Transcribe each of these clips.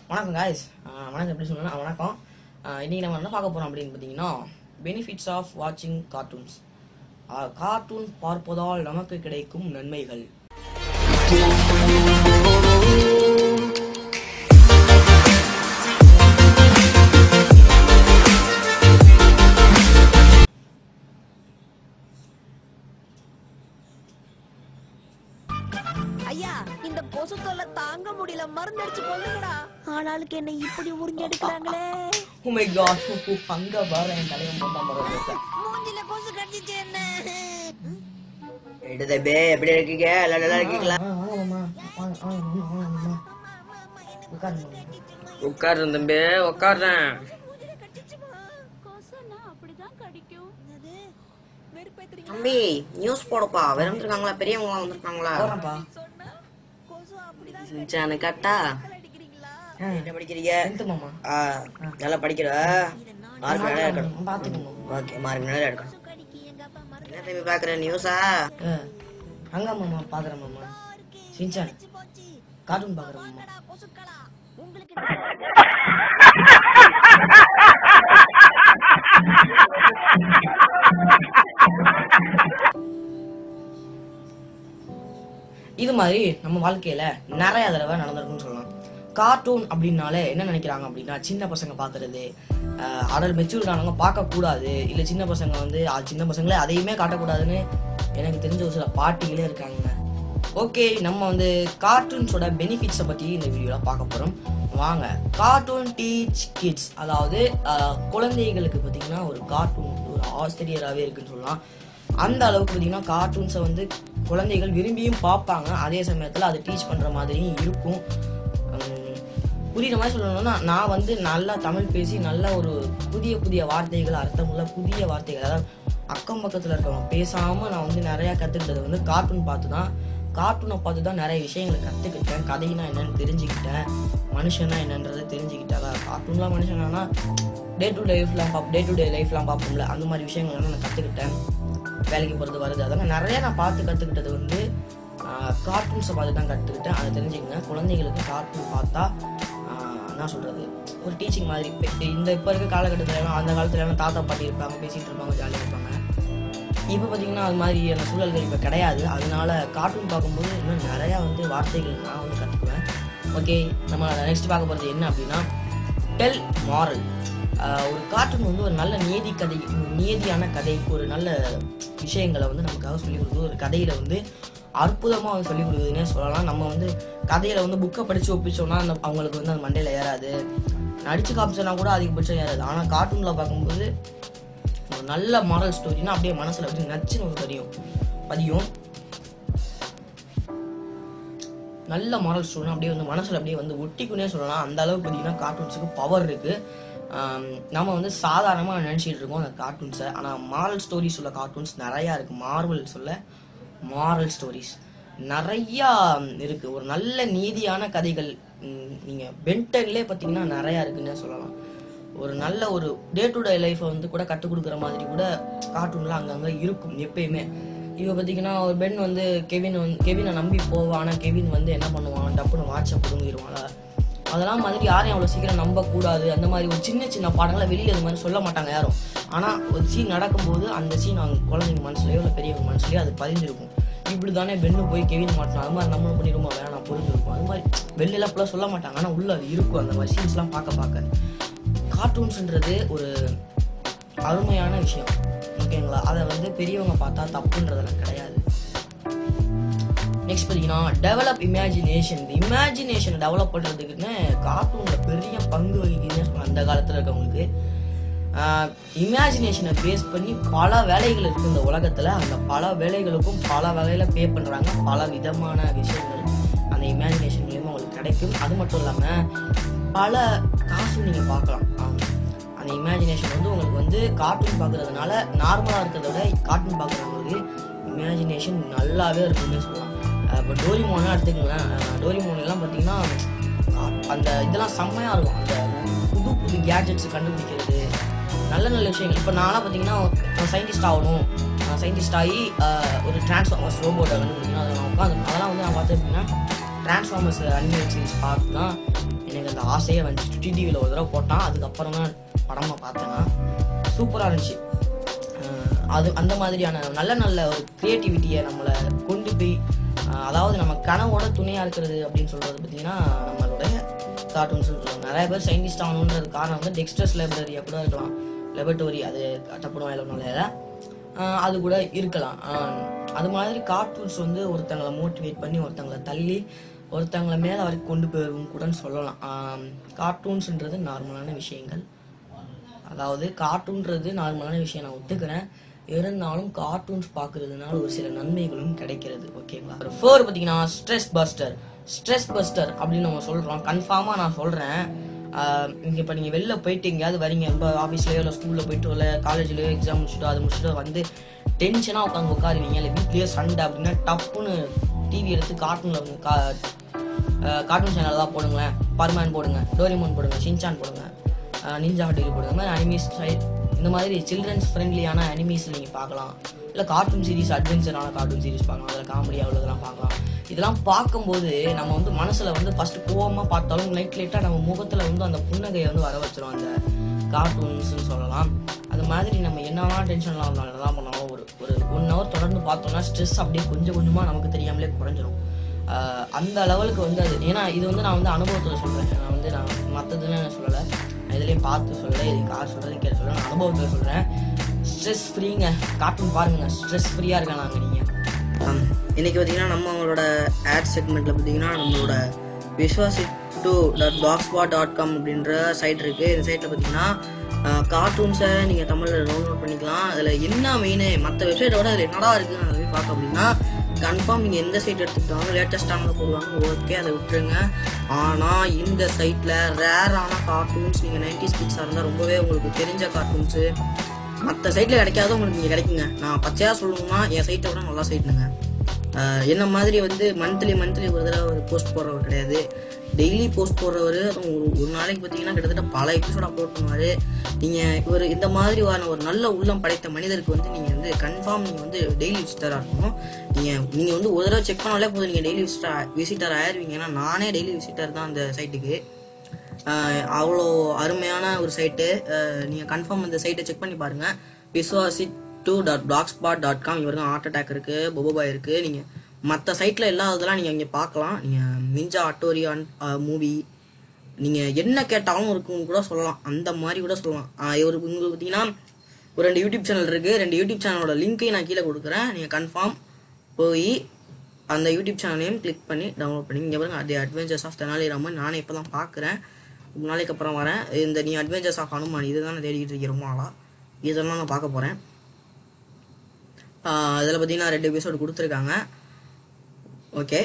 வணக்கம் காய்ஸ் வணக்கம் எப்படி சொல்லணும் வணக்கம் ஆஹ் இன்னைக்கு நம்ம என்ன பார்க்க போறோம் அப்படின்னு பார்த்தீங்கன்னா பெனிஃபிட்ஸ் ஆஃப் வாட்சிங் கார்ட்டூன்ஸ் கார்ட்டூன் பார்ப்பதால் நமக்கு கிடைக்கும் நன்மைகள் ஐயா இந்த கொசு தொல்லை தாங்க முடியல மருந்து அடிச்சு கொள்ளுங்கடா ஆனாளுக்கு என்ன இப்படி உறிஞ்சு எடுக்கிறாங்களே ஓ மை காட் அங்க வர என் தலைவன் போட்டான் பாரு மூஞ்சில கொசு கடிச்சிச்சு என்ன ரெண்டு தம்பி எப்படி இருக்கீங்க எல்லாம் நல்லா இருக்கீங்களா ஆ, வாங்க மாமா வாங்க வாங்க மாமா, வாங்க மாமா உட்காருங்க மாமா. உட்காருறேன் தம்பி உட்காருறேன் தம்பி நியூஸ் போடப்பா வந்திருக்காங்களா பெரியவங்க வந்திருக்காங்களா போறேன்ப்பா சின்சானு கட்டா ஆ, என்ன படிக்கிறீங்க tenth மாமா ஆ, நல்லா படிக்கிற மார்க் நல்லா எடுக்கணும் பாத்துக்கோங்க ஓகே மார்க் நல்லா எடுக்கணும் என்ன தம்பி பாக்குற நியூஸா ஆ, அங்க மாமா பாக்குறேன் மாமா சின்சான் கார்ட்டூன் பாக்குறேன் மாமா இது மாதிரி நம்ம வாழ்க்கையில நிறைய தடவை நடந்திருக்குன்னு சொல்லலாம் கார்ட்டூன் அப்படின்னாலே என்ன நினைக்கிறாங்க அப்படின்னா சின்ன பசங்க பாக்குறது அடல் மெச்சூர்ட் ஆனவங்க பார்க்க கூடாது இல்ல சின்ன பசங்க வந்து அஹ், சின்ன பசங்களே அதையுமே காட்டக்கூடாதுன்னு எனக்கு தெரிஞ்ச ஒரு சில பாட்டிகளே இருக்காங்க ஓகே நம்ம வந்து கார்ட்டூன்ஸோட பெனிஃபிட்ஸை பத்தி இந்த வீடியோல பார்க்க போறோம் வாங்க கார்ட்டூன் டீச் கிட்ஸ் அதாவது அஹ், குழந்தைகளுக்கு பார்த்தீங்கன்னா ஒரு கார்ட்டூன் ஒரு ஆசிரியராகவே இருக்குன்னு சொல்லலாம் அந்த அளவுக்கு பார்த்தீங்கன்னா கார்ட்டூன்ஸை வந்து குழந்தைகள் விரும்பியும் பார்ப்பாங்க அதே சமயத்தில் அது டீச் பண்ணுற மாதிரியும் இருக்கும் உம், புரியுற மாதிரி சொல்லணும்னா நான் வந்து நல்லா தமிழ் பேசி நல்ல ஒரு புதிய புதிய வார்த்தைகள் அர்த்தமுள்ள புதிய வார்த்தைகள் அதாவது அக்கம் பக்கத்தில் இருக்கவங்க பேசாமல் நான் வந்து நிறையா கற்றுக்கிட்டது வந்து கார்ட்டூன் பார்த்து தான் கார்ட்டூனை பார்த்து தான் நிறைய விஷயங்களை கற்றுக்கிட்டேன் கதைனா என்னன்னு தெரிஞ்சுக்கிட்டேன் மனுஷனா என்னன்றதை தெரிஞ்சுக்கிட்டேன் அதான் கார்ட்டூன்லாம் மனுஷனா டே டு லைஃப்லாம் பார்ப்போம் டே டு டே லைஃப்லாம் பார்ப்போம்ல அந்த மாதிரி விஷயங்கள்லாம் நான் கற்றுக்கிட்டேன் வேலைக்கு போகிறது வருது அதெல்லாம் நிறைய நான் பார்த்து கற்றுக்கிட்டது வந்து கார்ட்டூன்ஸை பார்த்து தான் கற்றுக்கிட்டேன் அதை தெரிஞ்சுக்கங்க குழந்தைகளுக்கு கார்ட்டூன் பார்த்தா ஆஹ், என்ன சொல்கிறது ஒரு டீச்சிங் மாதிரி இப்ப இந்த இப்போ இருக்க காலகட்டத்துல எல்லாம் அந்த காலத்துல எல்லாம் தாத்தா பாட்டி இருப்பாங்க பேசிகிட்டு இருப்பாங்க ஜாலியாக இருப்பாங்க இப்போ பார்த்தீங்கன்னா அது மாதிரியான சூழல்கள் இப்போ கிடையாது அதனால கார்ட்டூன் பார்க்கும்போது இன்னும் நிறையா வந்து வார்த்தைகள் நான் வந்து கற்றுக்குவேன் ஓகே நம்ம நெக்ஸ்ட் பார்க்க போகிறது என்ன அப்படின்னா டெல் மாரல் ஒரு கார்ட்டூன் வந்து ஒரு நல்ல நீதி கதை ஒரு நீதியான கதை ஒரு நல்ல விஷயங்களை வந்து நமக்காக சொல்லிக் கொடுக்குது ஒரு கதையில வந்து அற்புதமாக வந்து சொல்லிக் கொடுக்குதுன்னே சொல்லலாம் நம்ம வந்து கதையில வந்து புக்கை படித்து ஒப்பிச்சோம்னா அந்த அவங்களுக்கு வந்து அந்த மண்டையில் ஏறாது நடிச்சு காமிச்சோன்னா கூட அதிகபட்சம் ஏறாது ஆனால் கார்ட்டூனில் பார்க்கும்போது ஒரு நல்ல மாரல் ஸ்டோரினா அப்படியே மனசுல அப்படியே நச்சுன்னு ஒரு பதியும் பதியும் நல்ல மாரல் ஸ்டோரினா அப்படியே வந்து மனசுல அப்படியே வந்து ஒட்டிக்குனே சொல்லலாம் அந்த அளவுக்கு பார்த்தீங்கன்னா கார்ட்டூன்ஸுக்கு பவர் இருக்கு ஆம், நம்ம வந்து சாதாரணமாக நினச்சிட்டு இருக்கோம் அந்த கார்ட்டூன்ஸை ஆனால் மாரல் ஸ்டோரிஸ் உள்ள கார்ட்டூன்ஸ் நிறையா இருக்கு மார்வல் சொல்ல மாரல் ஸ்டோரிஸ் நிறையா இருக்கு ஒரு நல்ல நீதியான கதைகள் ம், நீங்க பென்டன்லேயே பார்த்தீங்கன்னா நிறையா இருக்குன்னே சொல்லலாம் ஒரு நல்ல ஒரு டே டு டே லைஃப்பை வந்து கூட கற்றுக் கொடுக்குற மாதிரி கூட கார்ட்டூன்லாம் அங்கங்கே இருக்கும் எப்பயுமே இப்போ பார்த்தீங்கன்னா ஒரு பெண் வந்து கெவின் வந்து கெவினை நம்பி போவான் ஆனால் கெவின் வந்து என்ன பண்ணுவான் டப்புன்னு வாட்சை பிடுங்கிடுவான் அதெல்லாம் மாதிரி யாரையும் அவ்வளோ சீக்கிரம் நம்பக்கூடாது அந்த மாதிரி ஒரு சின்ன சின்ன பாடங்களை வெளியில் இது மாதிரி சொல்ல மாட்டாங்க யாரும் ஆனால் ஒரு சீன் நடக்கும்போது அந்த சீன் அவங்க குழந்தைங்க மனசுலையோ இல்லை பெரியவங்க மனசுலையோ அது பதிஞ்சிருக்கும் இப்படி தானே பெண்ணு போய் கெவின் மாட்டணும் அது மாதிரி நம்மளும் பண்ணிடுமா வேணாம் புரிஞ்சிருக்கும் அது மாதிரி வெளியில ஃபுல்லாக சொல்ல மாட்டாங்க ஆனால் உள்ள அது இருக்கும் அந்த மாதிரி சீன்ஸ்லாம் பார்க்க பார்க்க கார்ட்டூன்ஸ்ன்றது ஒரு அருமையான விஷயம் ஓகேங்களா அதை வந்து பெரியவங்க பார்த்தா தப்புன்றதெல்லாம் கிடையாது நெக்ஸ்ட் பார்த்தீங்கன்னா டெவலப் இமேஜினேஷன் இந்த இமேஜினேஷனை டெவலப் பண்ணுறதுக்குன்னு கார்ட்டூனில் பெரிய பங்கு வகிக்குதுன்னு சொல்லலாம் அந்த காலத்தில் இருக்கவங்களுக்கு இமேஜினேஷனை பேஸ் பண்ணி பல வேலைகள் இருக்குது இந்த உலகத்தில் அந்த பல வேலைகளுக்கும் பல வகையில் பே பண்ணுறாங்க பல விதமான விஷயங்கள் அந்த இமேஜினேஷன் மூலியமாக உங்களுக்கு கிடைக்கும் அது மட்டும் இல்லாமல் பல காசு நீங்கள் பார்க்கலாம் ஆம். அந்த இமேஜினேஷன் வந்து உங்களுக்கு வந்து கார்ட்டூன் பார்க்குறதுனால நார்மலாக இருக்கிறத விட கார்ட்டூன் பார்க்குறவங்களுக்கு இமேஜினேஷன் நல்லாவே இருக்குன்னு சொல்லலாம் இப்போ டோரிமோனா எடுத்துக்கங்களேன் டோரிமோன்லாம் பார்த்தீங்கன்னா அஹ், அந்த இதெல்லாம் செம்மையாக இருக்கும் அந்த புது புது கேட்ஜெட்ஸ் கண்டுபிடிக்கிறது நல்ல நல்ல விஷயங்கள் இப்போ நான்லாம் பார்த்தீங்கன்னா சயின்டிஸ்ட் ஆகணும் சயின்டிஸ்ட் ஆகி அஹ், ஒரு டிரான்ஸ்ஃபார்மர்ஸ் ரோபோட்டை கண்டுபிடிக்கணும் அதை நான் உட்காந்து அதெல்லாம் வந்து நான் பார்த்தேன் அப்படின்னா டிரான்ஸ்ஃபார்மர்ஸ் அனிமேட் சீரிஸ் பார்த்து தான் எனக்கு அந்த ஆசையே வந்துச்சு டிடிவியில் ஒரு தடவை போட்டான் அதுக்கப்புறம் தான் படமாக பார்த்தேன்னா சூப்பராக இருந்துச்சு அஹ் அது அந்த மாதிரியான நல்ல நல்ல ஒரு க்ரியேட்டிவிட்டியை நம்மளை கொண்டு போய் அஹ் அதாவது நம்ம கனவோட துணையாக இருக்கிறது அப்படின்னு சொல்கிறது பார்த்தீங்கன்னா நம்மளுடைய கார்ட்டூன்ஸ் சொல்லுவாங்க நிறைய பேர் சயின்டிஸ்ட் ஆகணுன்றது காரணம் வந்து டெக்ஸ்டர்ஸ் லைப்ரரியாக கூட இருக்கலாம் லெபர்டோரி அது கட்டப்படும் இல்லை ஆஹ் அது கூட இருக்கலாம் ஆஹ் அது மாதிரி கார்ட்டூன்ஸ் வந்து ஒருத்தங்களை மோட்டிவேட் பண்ணி ஒருத்தங்களை தள்ளி ஒருத்தங்களை மேலே வரைக்கும் கொண்டு போயிடும் கூட சொல்லலாம் கார்ட்டூன்ஸ்ன்றது நார்மலான விஷயங்கள் அதாவது கார்ட்டூன்றது நார்மலான விஷயம் நான் ஒத்துக்கிறேன் இருந்தாலும் கார்ட்டூன்ஸ் பார்க்கறதுனால ஒரு சில நன்மைகளும் கிடைக்கிறது ஓகேங்களா ஃபோர் பார்த்தீங்கன்னா ஸ்ட்ரெஸ் பஸ்டர் ஸ்ட்ரெஸ் பஸ்டர் அப்படின்னு நம்ம சொல்கிறோம் கன்ஃபார்மாக நான் சொல்கிறேன் இங்கே இப்போ நீங்கள் வெளில போயிட்டு எங்கேயாவது வரீங்க இப்போ ஆஃபீஸ்லேயோ இல்லை ஸ்கூலில் போயிட்டு இல்லை காலேஜ்லேயோ எக்ஸாம் முடிச்சுட்டு அது முடிச்சுட்டு வந்து டென்ஷனாக உட்காந்து உட்காருவீங்க இல்லை வீட்லேயோ சண்டை அப்படின்னா டப்புன்னு டிவி எடுத்து கார்ட்டூனில் கா கார்ட்டூன் சேனல் தான் போடுங்களேன் பர்மேன் போடுங்க டோரிமோன் போடுங்க ஷின்சான் போடுங்க நிஞ்சா ஹட்டில் போடுங்க இந்த மாதிரி அனிமீஸ் சைட் இந்த மாதிரி சில்ட்ரன்ஸ் ஃப்ரெண்ட்லியான அனிமீஸ் நீங்கள் பார்க்கலாம் இல்லை கார்ட்டூன் சீரிஸ் அட்வென்ச்சரான கார்ட்டூன் சீரிஸ் பார்க்கலாம் அதில் காமெடியாக உள்ளதெல்லாம் பார்க்கலாம் இதெல்லாம் பார்க்கும்போது நம்ம வந்து மனசில் வந்து ஃபஸ்ட்டு கோவமாக பார்த்தாலும் லைட் லைட்டாக நம்ம முகத்தில் வந்து அந்த புன்னகையை வந்து வர வச்சிரும் அந்த கார்ட்டூன்ஸ்னு சொல்லலாம் அது மாதிரி நம்ம என்னதான் டென்ஷன்லாம் இருந்தாலும் தான் பண்ணாலும் ஒரு ஒரு ஒன் ஹவர் தொடர்ந்து பார்த்தோம்னா ஸ்ட்ரெஸ் அப்படியே கொஞ்சம் கொஞ்சமாக நமக்கு தெரியாமலே குறைஞ்சிரும் ஆஹ் அந்த லெவலுக்கு வந்து அது ஏன்னா இது வந்து நான் வந்து அனுபவத்தில் சொல்கிறேன் நான் வந்து நான் மற்றதுன்னு நான் சொல்லலை நான் இதுலேயும் பார்த்து சொல்லலை இது கார் சொல்கிறது கேட்டு சொல்ல நான் அனுபவத்தில் சொல்கிறேன் ஸ்ட்ரெஸ் ஃப்ரீங்க கார்ட்டூன் பாருங்க ஸ்ட்ரெஸ் ஃப்ரீயாக இருக்கலாம் நாங்கள் நீங்கள் ஆம். இன்னைக்கு பார்த்தீங்கன்னா நம்மளோட ஆட் செக்மெண்ட்டில் பார்த்தீங்கன்னா நம்மளோட விஸ்வாசி டூ டாட் பாக்ஸ்பா டாட் காம் அப்படின்ற சைட் இருக்குது இந்த சைட்டில் பார்த்தீங்கன்னா கார்ட்டூன்ஸை நீங்கள் தமிழில் டவுன்லோட் பண்ணிக்கலாம் அதில் என்ன மெயினு மற்ற வெப்சைட்டோட அதில் என்னடா இருக்குது அதை போய் பார்க்க அப்படின்னா கன்ஃபார்ம் நீங்கள் எந்த சைட் எடுத்துக்கிட்டாலும் லேட்டஸ்டானதை போடுவாங்க ஓகே அதை விட்டுருங்க ஆனால் இந்த சைட்டில் ரேரான கார்ட்டூன்ஸ் நீங்கள் நைன்டி கிட்ஸாக இருந்தால் ரொம்பவே உங்களுக்கு தெரிஞ்ச கார்ட்டூன்ஸு மற்ற சைட்டில் கிடைக்காத உங்களுக்கு இங்கே கிடைக்குங்க நான் பச்சையாக சொல்லணும்னா என் சைட்டை விட நல்லா சைட்டுங்க என்ன மாதிரி வந்து மந்த்லி மந்த்லி ஒரு தடவை போஸ்ட் போடுறவர் கிடையாது டெய்லி போஸ்ட் போடுறவர் அதுவும் ஒரு ஒரு நாளைக்கு பார்த்தீங்கன்னா கிட்டத்தட்ட பல எபிசோட் அப்லோட் பண்ணுவார் நீங்கள் இவர் இந்த மாதிரியான ஒரு நல்ல உள்ளம் படைத்த மனிதருக்கு வந்து நீங்கள் வந்து கன்ஃபார்ம் நீங்கள் வந்து டெய்லி விசிட்டராக இருக்கணும் நீங்கள் நீங்கள் வந்து ஒரு தடவை செக் பண்ணாலே போதும் நீங்கள் டெய்லி விசிட்டர் விசிட்டர் ஆயிருவீங்க ஏன்னா நானே டெய்லி விசிட்டர் தான் அந்த சைட்டுக்கு அவ்வளோ அருமையான ஒரு சைட்டு நீங்கள் கன்ஃபார்ம் இந்த சைட்டை செக் பண்ணி பாருங்கள் Viswasi two dot blog spot dot com இவருக்கும் ஹார்ட் அட்டாக் இருக்குது பொபோபாய் இருக்குது நீங்கள் மற்ற சைட்டில் இல்லாததெல்லாம் நீங்கள் இங்கே பார்க்கலாம் நீங்கள் நிஞ்சா அட்டோரியான் மூவி நீங்கள் என்ன கேட்டாலும் இருக்குன்னு கூட சொல்லலாம் அந்த மாதிரி கூட சொல்லலாம் ஆஹ் இவரு உங்களுக்கு பார்த்தீங்கன்னா ஒரு ரெண்டு யூடியூப் சேனல் இருக்குது ரெண்டு யூடியூப் சேனலோட லிங்க்கையும் நான் கீழே கொடுக்குறேன் நீங்கள் கன்ஃபார்ம் போய் அந்த யூடியூப் சேனலையும் கிளிக் பண்ணி டவுன்லோட் பண்ணி இங்கே பாருங்க அது அட்வென்ச்சர்ஸ் ஆஃப் தெனாலி ராமன் நானே இப்போ தான் பார்க்குறேன் ரொம்ப நாளைக்கு அப்புறம் வரேன் இந்த நீ அட்வென்ச்சர்ஸ் ஆஃப் ஹனுமான் இதுதான் நான் தேடிக்கிட்டு இருக்கேன் ரொம்ப நாளாக இதெல்லாம் நான் பார்க்க போகிறேன் அதில் பார்த்தீங்கன்னா ரெண்டு எபிசோடு கொடுத்துருக்காங்க ஓகே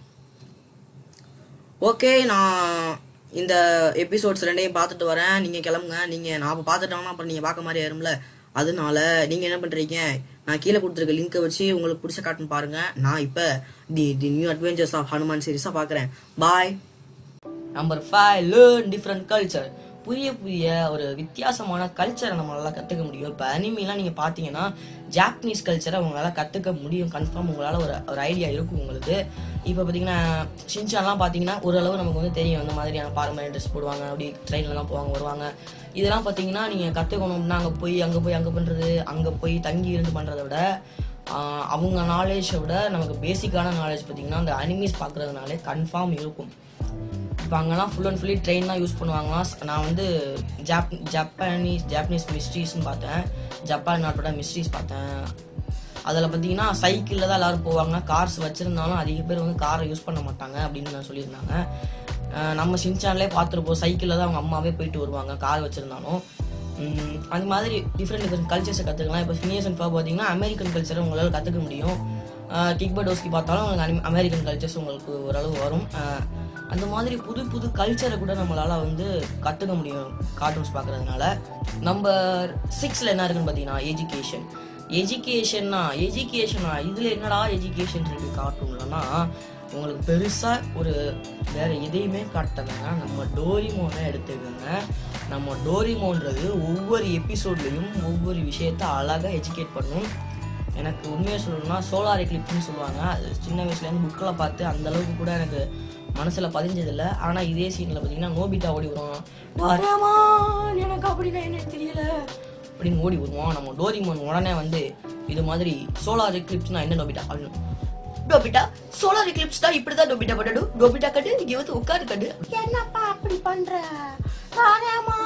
ஓகே நான் இந்த எபிசோட்ஸ் ரெண்டையும் பார்த்துட்டு வரேன் நீங்கள் கிளம்புங்க நீங்கள் நான் இப்போ பார்த்துட்டோம்னா அப்புறம் நீங்கள் பார்க்க மாதிரி ஆயிரும்ல அதனால நீங்கள் என்ன பண்ணுறீங்க நான் கீழே கொடுத்துருக்க லிங்கை வச்சு உங்களுக்கு பிடிச்ச காட்டுன்னு பாருங்கள் நான் இப்போ the the new adventures of Hanuman சீரிஸாக பார்க்குறேன் பாய் number five learn different culture புதிய புதிய ஒரு வித்தியாசமான கல்ச்சரை நம்மளால கற்றுக்க முடியும் இப்போ அனிமிலாம் நீங்கள் பார்த்தீங்கன்னா ஜாப்பனீஸ் கல்ச்சரை உங்களால் கற்றுக்க முடியும் கன்ஃபார்ம் உங்களால் ஒரு ஒரு ஐடியா இருக்கும் உங்களுக்கு இப்போ பார்த்தீங்கன்னா ஷின்சான்லாம் பார்த்தீங்கன்னா ஓரளவு நமக்கு வந்து தெரியும் இந்த மாதிரியான பாரம்பரிய ட்ரெஸ் போடுவாங்க அப்படி ட்ரெயின்லலாம் போவாங்க வருவாங்க இதெல்லாம் பார்த்தீங்கன்னா நீங்கள் கற்றுக்கணும்னா அங்கே போய் அங்கே போய் அங்கே பண்ணுறது அங்கே போய் தங்கி இருந்து பண்ணுறத விட ஆஹ் அவங்க நாலேஜை விட நமக்கு பேசிக்கான நாலேஜ் பார்த்தீங்கன்னா அந்த அனிமீஸ் பார்க்குறதுனாலே கன்ஃபார்ம் இருக்கும் இப்போ அங்கெல்லாம் ஃபுல் அண்ட் ஃபுல்லி ட்ரெயின் தான் யூஸ் பண்ணுவாங்களாம் நான் வந்து ஜாப் ஜப்பானீஸ் ஜாப்பனீஸ் மிஸ்ட்ரீஸ்னு பார்த்தேன் ஜப்பான் நாட்டோட மிஸ்ட்ரீஸ் பார்த்தேன் அதில் பார்த்தீங்கன்னா சைக்கிளில் தான் எல்லாரும் போவாங்க கார்ஸ் வச்சுருந்தாலும் அதிக பேர் வந்து காரை யூஸ் பண்ண மாட்டாங்க அப்படின்னு நான் சொல்லியிருந்தாங்க அஹ் நம்ம சின்சான்லே பார்த்துருப்போம் சைக்கிளில் தான் அவங்க அம்மாவே போயிட்டு வருவாங்க கார் வச்சுருந்தாலும் உம், அந்த மாதிரி டிஃப்ரெண்ட் டிஃப்ரெண்ட் கல்ச்சர்ஸை கற்றுக்கலாம் இப்போ ஃபினியஸ் அண்ட் ஃபா பார்த்தீங்கன்னா அமெரிக்கன் கல்ச்சரை உங்களால் கற்றுக்க முடியும் கிக்படோஸ்கி பார்த்தாலும் உங்களுக்கு அனி- அமெரிக்கன் கல்ச்சர்ஸ் உங்களுக்கு ஓரளவு வரும் அஹ், அந்த மாதிரி புது புது கல்ச்சரை கூட நம்மளால் வந்து கற்றுக்க முடியும் கார்ட்டூன்ஸ் பார்க்குறதுனால நம்பர் சிக்ஸில் என்ன இருக்குன்னு பார்த்தீங்கன்னா எஜுகேஷன் எஜுகேஷன்னா எஜுகேஷனா இதில் என்னடா எஜுகேஷன் இருக்குது கார்ட்டூன்லன்னா உங்களுக்கு பெருசாக ஒரு வேற எதையுமே காட்டலைங்க நம்ம டோரிமோனை எடுத்துக்கோங்க நம்ம டோரிமோன்றது ஒவ்வொரு எபிசோட்லேயும் ஒவ்வொரு விஷயத்த அழகாக எஜுகேட் பண்ணும் எனக்கு உண்மையை சொல்லணும்னா சோலார் எக்லிப்ஸ்னு சொல்லுவாங்க அது சின்ன வயசுலேருந்து புக்கில் பார்த்து அந்த அளவுக்கு கூட எனக்கு மனசுல பதிஞ்சது இல்ல ஆனா இதே சீன்ல பாத்தீங்கன்னா நோபிட்டா ஓடி வருவான் டோரேமான் எனக்கு அப்படின்னா என்ன தெரியல அப்படின்னு ஓடி வருவான் நம்ம டோரிமான் உடனே வந்து இது மாதிரி சோலார் எக்லிப்ஸ்னா என்ன நோபிட்டா அப்படின்னு டோபிட்டா சோலார் எக்லிப்ஸ் தான் இப்படிதான் டோபிட்டா பண்ணடும் டோபிட்டா கட்டு இங்க வந்து உட்காரு கட்டு என்னப்பா அப்படி பண்ற டோரேமான்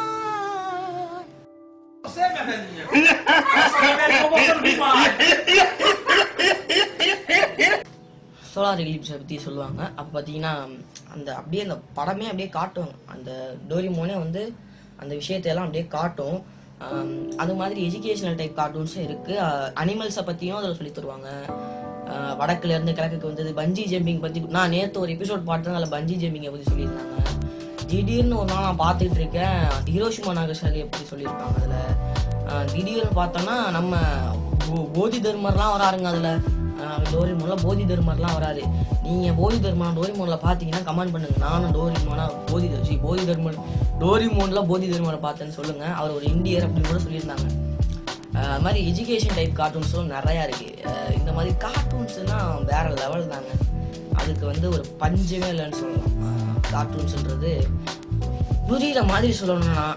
சோலார் எக்லிப்ஸை பற்றி சொல்லுவாங்க அப்போ பார்த்தீங்கன்னா அந்த அப்படியே அந்த படமே அப்படியே காட்டுவாங்க அந்த டோரிமோனே வந்து அந்த விஷயத்தையெல்லாம் அப்படியே காட்டும் ஆம், அது மாதிரி எஜுகேஷனல் டைப் கார்ட்டூன்ஸும் இருக்குது அனிமல்ஸை பற்றியும் அதில் சொல்லி தருவாங்க ஆஹ், வடக்குல இருந்து கிழக்குக்கு வந்தது பஞ்சி ஜம்பிங் பற்றி நான் நேற்று ஒரு எபிசோட் பார்த்தேன் அதில் பஞ்சி ஜம்பிங்கை பற்றி சொல்லியிருந்தாங்க திடீர்னு ஒரு நாள் நான் பார்த்துட்டு இருக்கேன் ஹிரோஷிமா நாகசாகியை பற்றி சொல்லியிருப்பாங்க அதில் திடீர்னு பார்த்தோன்னா நம்ம போ- போதி தர்மர்லாம் வராருங்க அதில் டோரிமோனில் போதி தர்மர்லாம் வராரு நீங்கள் போதி தர்மன் டோரிமோனில் பார்த்தீங்கன்னா கமெண்ட் பண்ணுங்க நானும் டோரிமோனா போதி தர் சி போதி தர்மன் டோரிமோனில் போதி தர்மனை பார்த்தேன்னு சொல்லுங்கள் அவர் ஒரு இந்தியர் அப்படின்னு கூட சொல்லியிருந்தாங்க அஹ் அது மாதிரி எஜுகேஷன் டைப் கார்ட்டூன்ஸும் நிறையா இருக்குது இந்த மாதிரி கார்ட்டூன்ஸ்னால் வேற லெவல் தாங்க அதுக்கு வந்து ஒரு பஞ்சமே இல்லைன்னு சொல்லலாம் கார்ட்டூன்ஸ்ன்றது புரியுற மாதிரி சொல்லணும்னா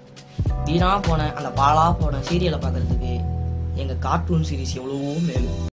வீணா போன அந்த பாலா போன சீரியலை பார்க்கறதுக்கு எங்கள் கார்ட்டூன் சீரிஸ் எவ்வளவோ மேலும்